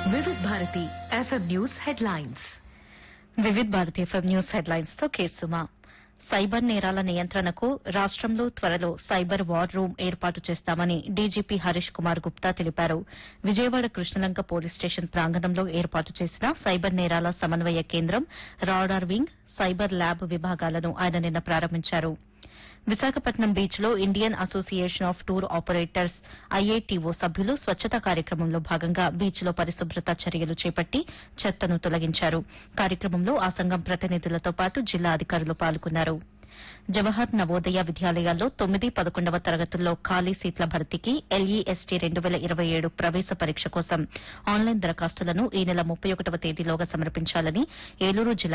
వివిధ Bharati FM news headlines Vividh Bharati FM news headlines తో కేసుమా సైబర్ నేరాల నియంత్రణకు రాష్టంలో త్వరలో సైబర్ వార్ రూమ్ ఏర్పాటు చేస్తామని డీజీపీ హరీష్ కుమార్ గుప్తా తెలిపారు విజయవాడ కృష్ణలంక పోలీస్ స్టేషన్ ప్రాంగణంలో ఏర్పాటు చేసిన సైబర్ నేరాల సమన్వయ కేంద్రం రాడార్ వింగ్ సైబర్ ల్యాబ్ విభాగాలను ఆయన నిన్న ప్రారంభించారు విశాఖపట్నం బీచ్ లో Indian association of tour operators IATO సభ్యులు స్వచ్ఛతా కార్యక్రమంలో భాగంగా బీచ్ లో పరిశుభ్రత చర్యలు చేపట్టి చెత్తను తొలగించారు కార్యక్రమంలో ఆ సంఘం ప్రతినిధులతో పాటు జిల్లా అధికారులు పాల్గొన్నారు జవహర్ నవోదయ విద్యాలయాల్లో తొమ్మిది పదకొండవ తరగతుల్లో ఖాళీ సీట్ల భర్తీకి ఎల్ఈఎస్టీ రెండు వేల ఇరవై ఏడు ప్రవేశ పరీక్ష కోసం ఆన్లైన్ దరఖాస్తులను ఈ నెల ముప్పై ఒకటవ తేదీలోగా సమర్పించాలని ఏలూరు జిల్లా